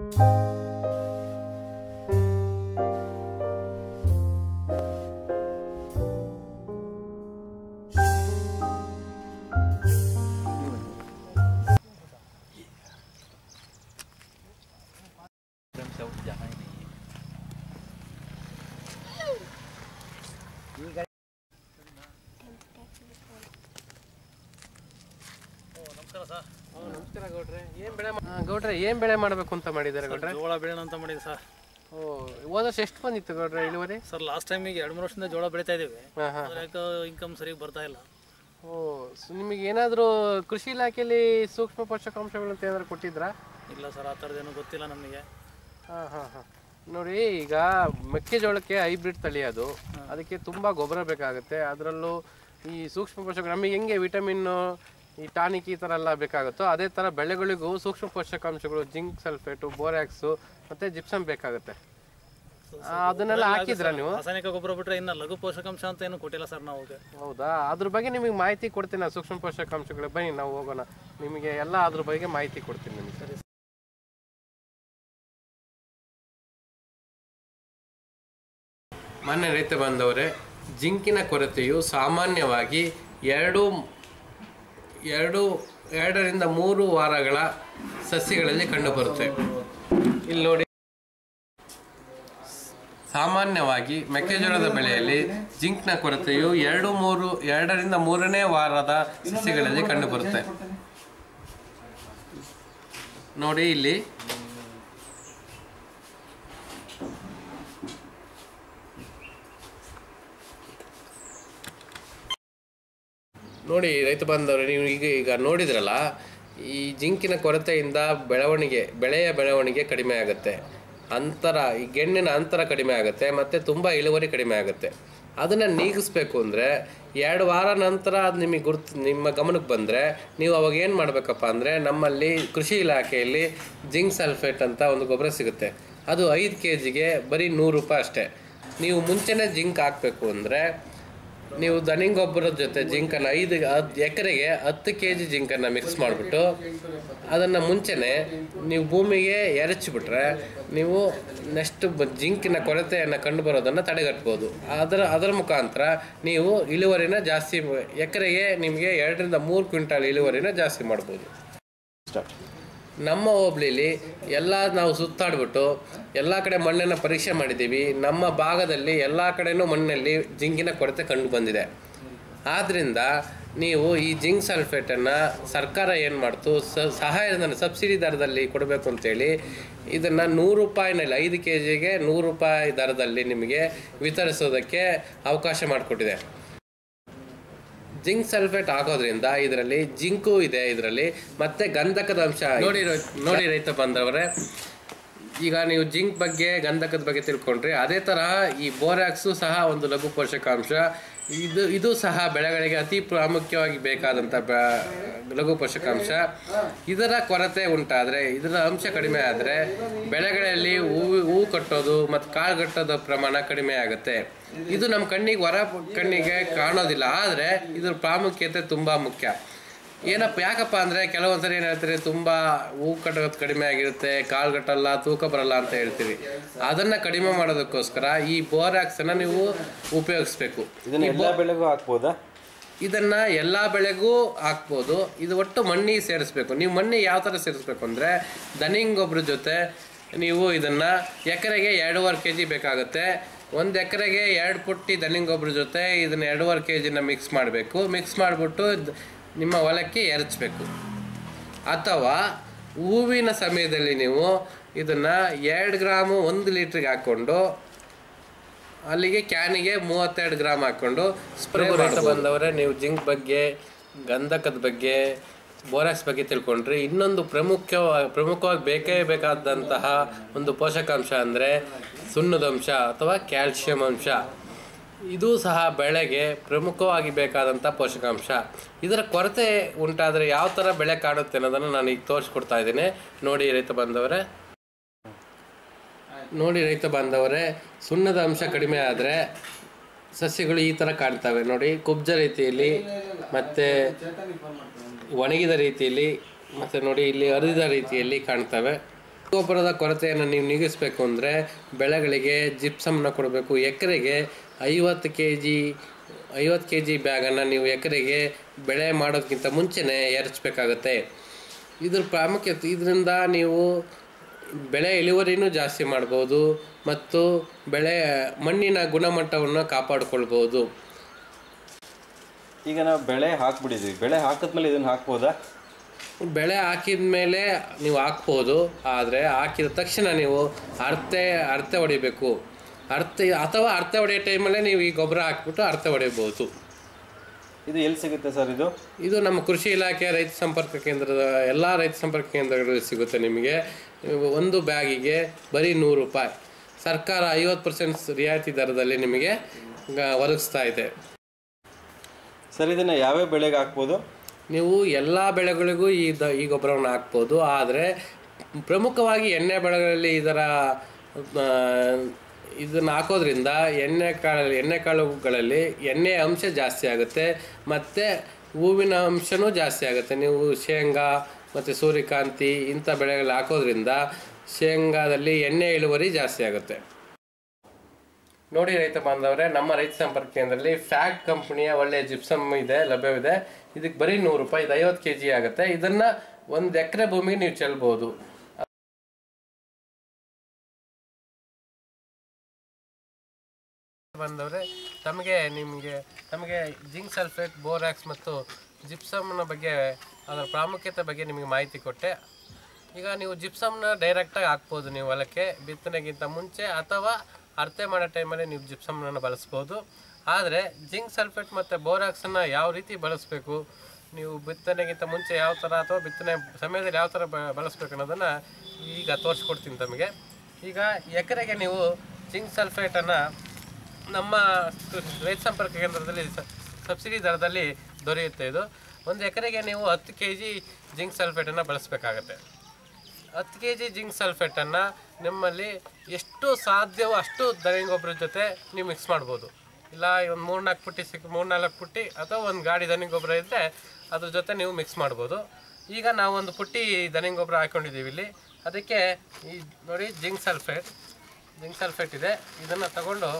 ನಮಸ್ಕಾರ ಗೌಡ್ರೆ ಏನ್ ಬೆಳೆ ಮಾ- ಆ, ಗೌಡ್ರೆ ಏನ್ ಬೆಳೆ ಮಾಡ್ಬೇಕು ಅಂತ ಮಾಡಿದ್ದಾರೆ ಗೌಡ್ರೆ ಜೋಳ ಬೆಳೆಯೋಣ ಅಂತ ಮಾಡಿದೆ ಸರ್ ಓ ಹೋದ ವರ್ಷ ಎಷ್ಟು ಬಂದಿತ್ತು ಗೌಡ್ರೆ ಇಳುವರಿ ಸರ್ ಲಾಸ್ಟ್ ಟೈಮಿಗೆ ಎರಡು ಮೂರು ವರ್ಷದಿಂದ ಜೋಳ ಬೆಳೀತಾ ಇದ್ದೀವಿ ಹಾ ಹಾ ಅದ್ರ ಯಾಕೆ ಇನ್ಕಮ್ ಸರಿಯಾಗಿ ಬರ್ತಾ ಇಲ್ಲ ಓ ಸೊ ನಿಮಗೆ ಏನಾದರೂ ಕೃಷಿ ಇಲಾಖೆಯಲ್ಲಿ ಸೂಕ್ಷ್ಮ ಪೋಷಕಾಂಶಗಳು ಅಂತ ಏನಾದ್ರು ಕೊಟ್ಟಿದ್ರಾ ಇಲ್ಲ ಸರ್ ಆ ಥರದ್ದೇನು ಗೊತ್ತಿಲ್ಲ ನಮಗೆ ಹಾಂ ಹಾಂ ಹಾಂ ನೋಡಿ ಈಗ ಮೆಕ್ಕೆಜೋಳಕ್ಕೆ ಹೈಬ್ರಿಡ್ ತಳಿ ಅದು ಅದಕ್ಕೆ ತುಂಬ ಗೊಬ್ಬರ ಬೇಕಾಗುತ್ತೆ ಅದರಲ್ಲೂ ಈ ಸೂಕ್ಷ್ಮ ಪೋಷಕ ನಮಗೆ ಹೆಂಗೆ ವಿಟಮಿನ್ನು ಈ ಟಾನಿಕ್ ಈ ಥರ ಎಲ್ಲ ಬೇಕಾಗುತ್ತೋ ಅದೇ ಥರ ಬೆಳೆಗಳಿಗೂ ಸೂಕ್ಷ್ಮ ಪೋಷಕಾಂಶಗಳು ಜಿಂಕ್ ಸಲ್ಫೇಟು ಬೋರ್ಯಾಕ್ಸು ಮತ್ತು ಜಿಪ್ಸಮ್ ಬೇಕಾಗುತ್ತೆ ಆ, ಅದನ್ನೆಲ್ಲ ಹಾಕಿದ್ರಾ ನೀವು ರಾಸಾಯನಿಕ ಗೊಬ್ಬರ ಬಿಟ್ಟರೆ ಇನ್ನು ಲಘು ಪೋಷಕಾಂಶ ಅಂತ ಏನು ಕೊಟ್ಟಿಲ್ಲ ಸರ್ ನಾವು ಹೌದಾ ಅದ್ರ ಬಗ್ಗೆ ನಿಮಗೆ ಮಾಹಿತಿ ಕೊಡ್ತೀನಿ ನಾನು ಸೂಕ್ಷ್ಮ ಪೋಷಕಾಂಶಗಳು ಬನ್ನಿ ನಾವು ಹೋಗೋಣ ನಿಮಗೆ ಎಲ್ಲ ಅದ್ರ ಬಗ್ಗೆ ಮಾಹಿತಿ ಕೊಡ್ತೀನಿ ನಿಮಗೆ ಸರಿ ಮಾನ್ಯ ರೈತ ಬಾಂಧವರೇ ಜಿಂಕಿನ ಕೊರತೆಯು ಸಾಮಾನ್ಯವಾಗಿ ಎರಡು ಎರಡು ಎರಡರಿಂದ ಮೂರು ವಾರಗಳ ಸಸ್ಯಗಳಲ್ಲಿ ಕಂಡುಬರುತ್ತೆ ಇಲ್ಲಿ ನೋಡಿ ಸಾಮಾನ್ಯವಾಗಿ ಮೆಕ್ಕೆಜೋಳದ ಬೆಳೆಯಲ್ಲಿ ಜಿಂಕ್ನ ಕೊರತೆಯು ಎರಡು ಮೂರು ಎರಡರಿಂದ ಮೂರನೇ ವಾರದ ಸಸ್ಯಗಳಲ್ಲಿ ಕಂಡುಬರುತ್ತೆ ನೋಡಿ ಇಲ್ಲಿ ನೋಡಿ ರೈತ ಬಾಂಧವರು ನೀವು ಈಗ ಈಗ ನೋಡಿದ್ರಲ್ಲ ಈ ಜಿಂಕಿನ ಕೊರತೆಯಿಂದ ಬೆಳವಣಿಗೆ ಬೆಳೆಯ ಬೆಳವಣಿಗೆ ಕಡಿಮೆ ಆಗುತ್ತೆ ಅಂತರ ಈ ಗೆಣ್ಣಿನ ಅಂತರ ಕಡಿಮೆ ಆಗುತ್ತೆ ಮತ್ತು ತುಂಬ ಇಳುವರಿ ಕಡಿಮೆ ಆಗುತ್ತೆ ಅದನ್ನು ನೀಗಿಸ್ಬೇಕು ಅಂದರೆ ಎರಡು ವಾರ ನಂತರ ಅದು ನಿಮಗೆ ಗುರ್ತು ನಿಮ್ಮ ಗಮನಕ್ಕೆ ಬಂದರೆ ನೀವು ಅವಾಗ ಏನು ಮಾಡಬೇಕಪ್ಪ ಅಂದರೆ ನಮ್ಮಲ್ಲಿ ಕೃಷಿ ಇಲಾಖೆಯಲ್ಲಿ ಜಿಂಕ್ ಸಲ್ಫೇಟ್ ಅಂತ ಒಂದು ಗೊಬ್ಬರ ಸಿಗುತ್ತೆ ಅದು ಐದು ಕೆ ಜಿಗೆ ಬರೀ ನೂರು ರೂಪಾಯಿ ಅಷ್ಟೇ ನೀವು ಮುಂಚೆನೇ ಜಿಂಕ್ ಹಾಕಬೇಕು ಅಂದರೆ ನೀವು ದನಿ ಗೊಬ್ಬರದ ಜೊತೆ ಜಿಂಕನ್ನು ಐದು ಹತ್ತು ಎಕರೆಗೆ ಹತ್ತು ಕೆ ಜಿ ಜಿಂಕನ್ನು ಮಿಕ್ಸ್ ಮಾಡಿಬಿಟ್ಟು ಅದನ್ನು ಮುಂಚೆನೆ ನೀವು ಭೂಮಿಗೆ ಎರಚಿಬಿಟ್ರೆ ನೀವು ನೆಕ್ಸ್ಟ್ ಜಿಂಕಿನ ಕೊರತೆಯನ್ನು ಕಂಡುಬರೋದನ್ನು ತಡೆಗಟ್ಬೋದು ಅದರ ಅದರ ಮುಖಾಂತರ ನೀವು ಇಳುವರಿನ ಜಾಸ್ತಿ ಎಕರೆಗೆ ನಿಮಗೆ ಎರಡರಿಂದ ಮೂರು ಕ್ವಿಂಟಾಲ್ ಇಳುವರಿನ ಜಾಸ್ತಿ ಮಾಡ್ಬೋದು ನಮ್ಮ ಹೋಬಳಿಲಿ ಎಲ್ಲ ನಾವು ಸುತ್ತಾಡ್ಬಿಟ್ಟು ಎಲ್ಲ ಕಡೆ ಮಣ್ಣನ್ನು ಪರೀಕ್ಷೆ ಮಾಡಿದ್ದೀವಿ ನಮ್ಮ ಭಾಗದಲ್ಲಿ ಎಲ್ಲ ಕಡೆನೂ ಮಣ್ಣಲ್ಲಿ ಜಿಂಕಿನ ಕೊರತೆ ಕಂಡು ಬಂದಿದೆ ಆದ್ದರಿಂದ ನೀವು ಈ ಜಿಂಕ್ ಸಲ್ಫೇಟನ್ನು ಸರ್ಕಾರ ಏನು ಮಾಡ್ತು ಸ ಸಹಾಯಧನ ಸಬ್ಸಿಡಿ ದರದಲ್ಲಿ ಕೊಡಬೇಕು ಅಂತೇಳಿ ಇದನ್ನು ನೂರು ರೂಪಾಯಿನಲ್ಲಿ ಐದು ಕೆ ಜಿಗೆ ನೂರು ರೂಪಾಯಿ ದರದಲ್ಲಿ ನಿಮಗೆ ವಿತರಿಸೋದಕ್ಕೆ ಅವಕಾಶ ಮಾಡಿಕೊಟ್ಟಿದೆ ಜಿಂಕ್ ಸಲ್ಫೇಟ್ ಹಾಕೋದ್ರಿಂದ ಇದರಲ್ಲಿ ಜಿಂಕು ಇದೆ ಇದರಲ್ಲಿ ಮತ್ತೆ ಗಂಧಕದ ಅಂಶ ನೋಡಿ ರೈ- ನೋಡಿ ರೈತ ಬಂದವರೇ ಈಗ ನೀವು ಜಿಂಕ್ ಬಗ್ಗೆ ಗಂಧಕದ ಬಗ್ಗೆ ತಿಳ್ಕೊಂಡ್ರಿ ಅದೇ ತರಹ ಈ ಬೋರಾಕ್ಸು ಸಹ ಒಂದು ಲಘು ಪೋಷಕಾಂಶ ಇದು ಇದು ಸಹ ಬೆಳೆಗಳಿಗೆ ಅತಿ ಪ್ರಾಮುಖ್ಯವಾಗಿ ಬೇಕಾದಂಥ ಬ- ಲಘು ಪೋಷಕಾಂಶ ಇದರ ಕೊರತೆ ಉಂಟಾದರೆ ಇದರ ಅಂಶ ಕಡಿಮೆ ಆದರೆ ಬೆಳೆಗಳಲ್ಲಿ ಹೂವು ಹೂವು ಕಟ್ಟೋದು ಮತ್ತು ಕಾಳು ಕಟ್ಟೋದ ಪ್ರಮಾಣ ಕಡಿಮೆ ಆಗುತ್ತೆ ಇದು ನಮ್ಮ ಕಣ್ಣಿಗೆ ಹೊರ ಕಣ್ಣಿಗೆ ಕಾಣೋದಿಲ್ಲ ಆದರೆ ಇದ್ರ ಪ್ರಾಮುಖ್ಯತೆ ತುಂಬ ಮುಖ್ಯ ಏನಪ್ಪ ಯಾಕಪ್ಪ ಅಂದರೆ ಕೆಲವೊಂದ್ಸರಿ ಏನು ಹೇಳ್ತೀರಿ ತುಂಬ ಹೂ ಕಟ್ಟೋದು ಕಡಿಮೆ ಆಗಿರುತ್ತೆ ಕಾಳು ಕಟ್ಟಲ್ಲ ತೂಕ ಬರಲ್ಲ ಅಂತ ಹೇಳ್ತೀವಿ ಅದನ್ನು ಕಡಿಮೆ ಮಾಡೋದಕ್ಕೋಸ್ಕರ ಈ ಬೋರಾಕ್ಸನ್ನು ನೀವು ಉಪಯೋಗಿಸ್ಬೇಕು ಇದನ್ನ ಎಲ್ಲ ಬೆಳೆಗೂ ಹಾಕ್ಬೋದಾ ಇದನ್ನ ಎಲ್ಲ ಬೆಳೆಗೂ ಹಾಕ್ಬೋದು ಇದು ಒಟ್ಟು ಮಣ್ಣಿಗೆ ಸೇರಿಸ್ಬೇಕು ನೀವು ಮಣ್ಣಿಗೆ ಯಾವ ಥರ ಸೇರಿಸ್ಬೇಕು ಅಂದರೆ ದನಿಂಗ್ ಗೊಬ್ಬರ ಜೊತೆ ನೀವು ಇದನ್ನ ಎಕರೆಗೆ ಎರಡೂವರೆ ಕೆ ಜಿ ಬೇಕಾಗುತ್ತೆ ಒಂದು ಎಕರೆಗೆ ಎರಡು ಪುಟ್ಟಿ ದನಿಂಗ್ ಗೊಬ್ಬರ ಜೊತೆ ಇದನ್ನ ಎರಡೂವರೆ ಕೆ ಜಿನ ಮಿಕ್ಸ್ ಮಾಡಬೇಕು ಮಿಕ್ಸ್ ಮಾಡಿಬಿಟ್ಟು ನಿಮ್ಮ ಹೊಲಕ್ಕೆ ಎರಚಬೇಕು ಅಥವಾ ಹೂವಿನ ಸಮಯದಲ್ಲಿ ನೀವು ಇದನ್ನು ಎರಡು ಗ್ರಾಮು ಒಂದು ಲೀಟ್ರಿಗೆ ಹಾಕ್ಕೊಂಡು ಅಲ್ಲಿಗೆ ಕ್ಯಾನಿಗೆ ಮೂವತ್ತೆರಡು ಗ್ರಾಮ್ ಹಾಕ್ಕೊಂಡು ಸ್ಪ್ರೇ ಬಂದವರೇ ನೀವು ಜಿಂಕ್ ಬಗ್ಗೆ ಗಂಧಕದ ಬಗ್ಗೆ ಬೋರಾಕ್ಸ್ ಬಗ್ಗೆ ತಿಳ್ಕೊಂಡ್ರಿ ಇನ್ನೊಂದು ಪ್ರಮುಖ ಪ್ರಮುಖವಾಗಿ ಬೇಕೇ ಬೇಕಾದಂತಹ ಒಂದು ಪೋಷಕಾಂಶ ಅಂದರೆ ಸುಣ್ಣದಂಶ ಅಥವಾ ಕ್ಯಾಲ್ಶಿಯಂ ಅಂಶ ಇದು ಸಹ ಬೆಳೆಗೆ ಪ್ರಮುಖವಾಗಿ ಬೇಕಾದಂಥ ಪೋಷಕಾಂಶ ಇದರ ಕೊರತೆ ಉಂಟಾದರೆ ಯಾವ ಥರ ಬೆಳೆ ಕಾಣುತ್ತೆ ಅನ್ನೋದನ್ನು ನಾನು ಈಗ ತೋರಿಸ್ಕೊಡ್ತಾ ಇದ್ದೀನಿ ನೋಡಿ ರೈತ ಬಂದವರೇ ನೋಡಿ ರೈತ ಬಾಂಧವರೇ ಸುಣ್ಣದ ಅಂಶ ಕಡಿಮೆ ಆದರೆ ಸಸ್ಯಗಳು ಈ ಥರ ಕಾಣ್ತವೆ ನೋಡಿ ಕುಬ್ಜ ರೀತಿಯಲ್ಲಿ ಮತ್ತು ಒಣಗಿದ ರೀತಿಯಲ್ಲಿ ಮತ್ತು ನೋಡಿ ಇಲ್ಲಿ ಹರಿದ ರೀತಿಯಲ್ಲಿ ಕಾಣ್ತವೆ ಗೊಬ್ಬರದ ಕೊರತೆಯನ್ನು ನೀವು ನೀಗಿಸಬೇಕು ಅಂದರೆ ಬೆಳೆಗಳಿಗೆ ಜಿಪ್ಸಮ್ನ ಕೊಡಬೇಕು ಎಕರೆಗೆ ಐವತ್ತು ಕೆ ಜಿ ಐವತ್ತು ಕೆ ಜಿ ಬ್ಯಾಗನ್ನು ನೀವು ಎಕರೆಗೆ ಬೆಳೆ ಮಾಡೋದಕ್ಕಿಂತ ಮುಂಚೆನೇ ಎರಚಬೇಕಾಗತ್ತೆ ಇದ್ರ ಪ್ರಾಮುಖ್ಯತೆ ಇದರಿಂದ ನೀವು ಬೆಳೆ ಇಳುವರಿನೂ ಜಾಸ್ತಿ ಮಾಡ್ಬೋದು ಮತ್ತು ಬೆಳೆ ಮಣ್ಣಿನ ಗುಣಮಟ್ಟವನ್ನು ಕಾಪಾಡಿಕೊಳ್ಬೋದು ಈಗ ನಾವು ಬೆಳೆ ಹಾಕ್ಬಿಟ್ಟಿದ್ವಿ ಬೆಳೆ ಹಾಕಿದ್ಮೇಲೆ ಇದನ್ನ ಹಾಕ್ಬೋದಾ ಬೆಳೆ ಹಾಕಿದ ಮೇಲೆ ನೀವು ಹಾಕ್ಬೋದು ಆದರೆ ಹಾಕಿದ ತಕ್ಷಣ ನೀವು ಅರ್ತೆ ಅರ್ತೆ ಹೊಡಿಬೇಕು ಅರ್ತೆ ಅಥವಾ ಅರ್ತೆ ಹೊಡೆಯೋ ಟೈಮಲ್ಲೇ ನೀವು ಈ ಗೊಬ್ಬರ ಹಾಕ್ಬಿಟ್ಟು ಅರ್ತೆ ಹೊಡಿಬೋದು ಇದು ಎಲ್ಲಿ ಸಿಗುತ್ತೆ ಸರ್ ಇದು ಇದು ನಮ್ಮ ಕೃಷಿ ಇಲಾಖೆ ರೈತ ಸಂಪರ್ಕ ಕೇಂದ್ರದ ಎಲ್ಲ ರೈತ ಸಂಪರ್ಕ ಕೇಂದ್ರಗಳಲ್ಲಿ ಸಿಗುತ್ತೆ ನಿಮಗೆ ಒಂದು ಬ್ಯಾಗಿಗೆ ಬರೀ ನೂರು ರೂಪಾಯಿ ಸರ್ಕಾರ ಐವತ್ತು ಪರ್ಸೆಂಟ್ ರಿಯಾಯಿತಿ ದರದಲ್ಲಿ ನಿಮಗೆ ಗ- ಒದಗಿಸ್ತಾ ಇದೆ ಸರ್ ಇದನ್ನ ಯಾವ್ಯಾವ ಬೆಳೆಗೆ ಹಾಕ್ಬೋದು ನೀವು ಎಲ್ಲ ಬೆಳೆಗಳಿಗೂ ಈ ದ ಈ ಗೊಬ್ಬರವನ್ನು ಹಾಕ್ಬೋದು ಆದರೆ ಪ್ರಮುಖವಾಗಿ ಎಣ್ಣೆ ಬೆಳೆಗಳಲ್ಲಿ ಇದರ ಆ, ಇದನ್ನು ಹಾಕೋದ್ರಿಂದ ಎಣ್ಣೆ ಕಾಳು ಎಣ್ಣೆ ಕಾಳುಗಳಲ್ಲಿ ಎಣ್ಣೆ ಅಂಶ ಜಾಸ್ತಿ ಆಗುತ್ತೆ ಮತ್ತು ಹೂವಿನ ಅಂಶನೂ ಜಾಸ್ತಿ ಆಗುತ್ತೆ ನೀವು ಶೇಂಗಾ ಮತ್ತು ಸೂರ್ಯಕಾಂತಿ ಇಂಥ ಬೆಳೆಗಳು ಹಾಕೋದ್ರಿಂದ ಶೇಂಗಾದಲ್ಲಿ ಎಣ್ಣೆ ಇಳುವರಿ ಜಾಸ್ತಿ ಆಗುತ್ತೆ ನೋಡಿ ರೈತ ಬಾಂಧವರೇ ನಮ್ಮ ರೈತ ಸಂಪರ್ಕ ಕೇಂದ್ರದಲ್ಲಿ ಫ್ಯಾಕ್ ಕಂಪನಿಯ ಒಳ್ಳೆಯ ಜಿಪ್ಸಮ್ ಇದೆ ಲಭ್ಯವಿದೆ ಇದಕ್ಕೆ ಬರೀ ನೂರು ರೂಪಾಯಿ ಇದು ಐವತ್ತು ಕೆ ಜಿ ಆಗುತ್ತೆ ಇದನ್ನ ಒಂದು ಎಕರೆ ಭೂಮಿಗೆ ನೀವು ಚೆಲ್ಬೋದು ಬಂದವರೆ ತಮಗೆ ನಿಮಗೆ ತಮಗೆ ಜಿಂಕ್ ಸಲ್ಫೇಟ್ ಬೋರಾಕ್ಸ್ ಮತ್ತು ಜಿಪ್ಸಮ್ನ ಬಗ್ಗೆ ಅದರ ಪ್ರಾಮುಖ್ಯತೆ ಬಗ್ಗೆ ನಿಮಗೆ ಮಾಹಿತಿ ಕೊಟ್ಟೆ ಈಗ ನೀವು ಜಿಪ್ಸಮ್ನ ಡೈರೆಕ್ಟಾಗಿ ಹಾಕ್ಬೋದು ನೀವು ಹೊಲಕ್ಕೆ ಬಿತ್ತನೆಗಿಂತ ಮುಂಚೆ ಅಥವಾ ಅರ್ತೆ ಮಾಡೋ ಟೈಮಲ್ಲಿ ನೀವು ಜಿಪ್ಸಮ್ನ ಬಳಸ್ಬೋದು ಆದರೆ ಜಿಂಕ್ ಸಲ್ಫೇಟ್ ಮತ್ತು ಬೋರಾಕ್ಸನ್ನು ಯಾವ ರೀತಿ ಬಳಸಬೇಕು ನೀವು ಬಿತ್ತನೆಗಿಂತ ಮುಂಚೆ ಯಾವ ಥರ ಅಥವಾ ಬಿತ್ತನೆ ಸಮಯದಲ್ಲಿ ಯಾವ ಥರ ಬ- ಬಳಸ್ಬೇಕು ಅನ್ನೋದನ್ನು ಈಗ ತೋರಿಸ್ಕೊಡ್ತೀನಿ ತಮಗೆ ಈಗ ಎಕರೆಗೆ ನೀವು ಜಿಂಕ್ ಸಲ್ಫೇಟನ್ನು ನಮ್ಮ ರೈತ ಸಂಪರ್ಕ ಕೇಂದ್ರದಲ್ಲಿ ಸ- ಸಬ್ಸಿಡಿ ದರದಲ್ಲಿ ದೊರೆಯುತ್ತೆ ಇದು ಒಂದು ಎಕರೆಗೆ ನೀವು ಹತ್ತು ಕೆ ಜಿ ಜಿಂಕ್ ಸಲ್ಫೇಟನ್ನು ಬಳಸಬೇಕಾಗತ್ತೆ ಹತ್ತು ಕೆ ಜಿ ಜಿಂಕ್ ಸಲ್ಫೇಟನ್ನು ನಿಮ್ಮಲ್ಲಿ ಎಷ್ಟು ಸಾಧ್ಯವೋ ಅಷ್ಟು ದನಿ ಗೊಬ್ಬರದ ಜೊತೆ ನೀವು ಮಿಕ್ಸ್ ಮಾಡ್ಬೋದು ಇಲ್ಲ ಒಂದು ಮೂರ್ನಾಲ್ಕು ಪುಟ್ಟಿ ಸಿಕ್ ಮೂರ್ನಾಲ್ಕು ಪುಟ್ಟಿ ಅಥವಾ ಒಂದು ಗಾಡಿ ದನಿ ಗೊಬ್ಬರ ಇದ್ದರೆ ಅದ್ರ ಜೊತೆ ನೀವು ಮಿಕ್ಸ್ ಮಾಡ್ಬೋದು ಈಗ ನಾವು ಒಂದು ಪುಟ್ಟಿ ದನಿ ಗೊಬ್ಬರ ಹಾಕ್ಕೊಂಡಿದ್ದೀವಿ ಇಲ್ಲಿ ಅದಕ್ಕೆ ಈ ನೋಡಿ ಜಿಂಕ್ ಸಲ್ಫೇಟ್ ಜಿಂಕ್ ಸಲ್ಫೇಟ್ ಇದೆ ಇದನ್ನು ತಗೊಂಡು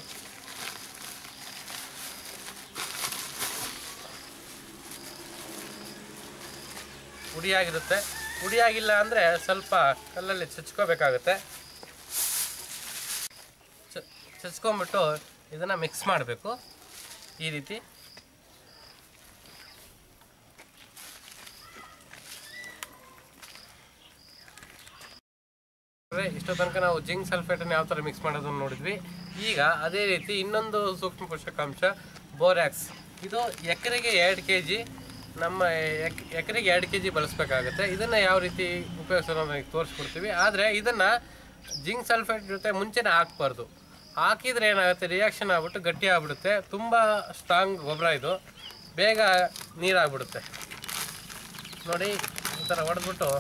ಹುಡಿಯಾಗಿರುತ್ತೆ ಹುಡಿಯಾಗಿಲ್ಲ ಅಂದರೆ ಸ್ವಲ್ಪ ಕಲ್ಲಲ್ಲಿ ಚಚ್ಕೋಬೇಕಾಗುತ್ತೆ ಚ ಚಚ್ಕೊಂಬಿಟ್ಟು ಇದನ್ನು ಮಿಕ್ಸ್ ಮಾಡಬೇಕು ಈ ರೀತಿ ಅಂದ್ರೆ ಇಷ್ಟೋ ತನಕ ನಾವು ಜಿಂಕ್ ಸಲ್ಫೇಟನ್ನು ಯಾವ ಥರ ಮಿಕ್ಸ್ ಮಾಡೋದನ್ನು ನೋಡಿದ್ವಿ ಈಗ ಅದೇ ರೀತಿ ಇನ್ನೊಂದು ಸೂಕ್ಷ್ಮ ಪೋಷಕಾಂಶ ಬೋರ್ಯಾಕ್ಸ್ ಇದು ಎಕರೆಗೆ ಎರಡು ಕೆ ಜಿ ನಮ್ಮ ಎಕ್- ಎಕರೆಗೆ ಎರಡು ಕೆ ಜಿ ಬಳಸಬೇಕಾಗುತ್ತೆ ಇದನ್ನು ಯಾವ ರೀತಿ ಉಪಯೋಗಿಸೋದು ಅನ್ನೋದನ್ನ ತೋರಿಸ್ಕೊಡ್ತೀವಿ ಆದರೆ ಇದನ್ನು ಜಿಂಕ್ ಸಲ್ಫೇಟ್ ಜೊತೆ ಮುಂಚೆನೇ ಹಾಕ್ಬಾರ್ದು ಹಾಕಿದರೆ ಏನಾಗುತ್ತೆ ರಿಯಾಕ್ಷನ್ ಆಗ್ಬಿಟ್ಟು ಗಟ್ಟಿ ಆಗ್ಬಿಡುತ್ತೆ ತುಂಬ ಸ್ಟ್ರಾಂಗ್ ಗೊಬ್ಬರ ಇದು ಬೇಗ ನೀರಾಗ್ಬಿಡುತ್ತೆ ನೋಡಿ ಈ ಥರ ಹೊಡೆದ್ಬಿಟ್ಟು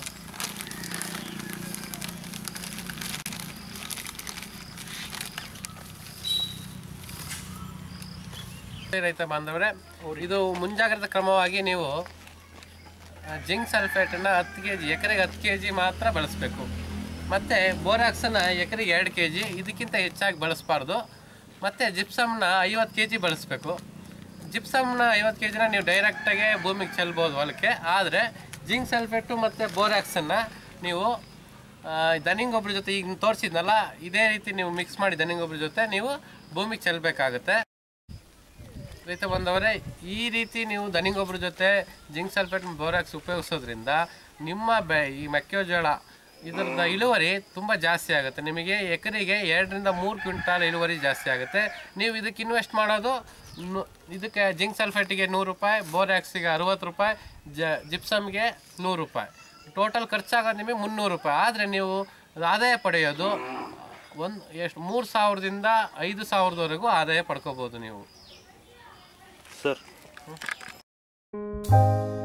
ರೈತ ಬಾಂಧವರೇ ಇದು ಮುಂಜಾಗ್ರತಾ ಕ್ರಮವಾಗಿ ನೀವು ಜಿಂಕ್ ಸಲ್ಫೇಟನ್ನು ಹತ್ತು ಕೆ ಜಿ ಎಕರೆಗೆ ಹತ್ತು ಕೆ ಜಿ ಮಾತ್ರ ಬಳಸಬೇಕು ಮತ್ತು ಬೋರಾಕ್ಸನ್ನು ಎಕರೆಗೆ ಎರಡು ಕೆ ಜಿ ಇದಕ್ಕಿಂತ ಹೆಚ್ಚಾಗಿ ಬಳಸಬಾರ್ದು ಮತ್ತು ಜಿಪ್ಸಮ್ನ ಐವತ್ತು ಕೆ ಜಿ ಬಳಸಬೇಕು ಜಿಪ್ಸಮ್ನ ಐವತ್ತು ಕೆ ಜಿನ ನೀವು ಡೈರೆಕ್ಟಾಗೆ ಭೂಮಿಗೆ ಚೆಲ್ಬೋದು ಹೊಲಕ್ಕೆ ಆದರೆ ಜಿಂಕ್ ಸಲ್ಫೇಟು ಮತ್ತು ಬೋರಾಕ್ಸನ್ನು ನೀವು ಆ, ದನಿಂಗ್ ಗೊಬ್ಬರ ಜೊತೆ ಈಗ ತೋರಿಸಿದ್ನಲ್ಲ ಇದೇ ರೀತಿ ನೀವು ಮಿಕ್ಸ್ ಮಾಡಿ ದನಿಂಗ್ ಗೊಬ್ಬರ ಜೊತೆ ನೀವು ಭೂಮಿಗೆ ಚೆಲ್ಲಬೇಕಾಗುತ್ತೆ ರೈತ ಬಂದವರೇ ಈ ರೀತಿ ನೀವು ದನಿ ಗೊಬ್ಬರ ಜೊತೆ ಜಿಂಕ್ ಸಲ್ಫೇಟ್ ಬೋರಾಕ್ಸ್ ಉಪಯೋಗಿಸೋದ್ರಿಂದ ನಿಮ್ಮ ಬೆ ಈ ಮೆಕ್ಕೆಜೋಳ ಇದರದ ಇಳುವರಿ ತುಂಬ ಜಾಸ್ತಿ ಆಗುತ್ತೆ ನಿಮಗೆ ಎಕರೆಗೆ ಎರಡರಿಂದ ಮೂರು ಕ್ವಿಂಟಾಲ್ ಇಳುವರಿ ಜಾಸ್ತಿ ಆಗುತ್ತೆ ನೀವು ಇದಕ್ಕೆ ಇನ್ವೆಸ್ಟ್ ಮಾಡೋದು ನು- ಇದಕ್ಕೆ ಜಿಂಕ್ ಸಲ್ಫೇಟಿಗೆ ನೂರು ರೂಪಾಯಿ ಬೋರಾಕ್ಸಿಗೆ ಅರುವತ್ತು ರೂಪಾಯಿ ಜ ಜಿಪ್ಸಮ್ಗೆ ನೂರು ರೂಪಾಯಿ ಟೋಟಲ್ ಖರ್ಚಾಗೋದು ನಿಮಗೆ ಮುನ್ನೂರು ರೂಪಾಯಿ ಆದರೆ ನೀವು ಆದಾಯ ಪಡೆಯೋದು ಒಂದು ಎಷ್ಟು ಮೂರು ಸಾವಿರದಿಂದ ಐದು ಸಾವಿರದವರೆಗೂ ಆದಾಯ ಪಡ್ಕೋಬೋದು ನೀವು ಸರ್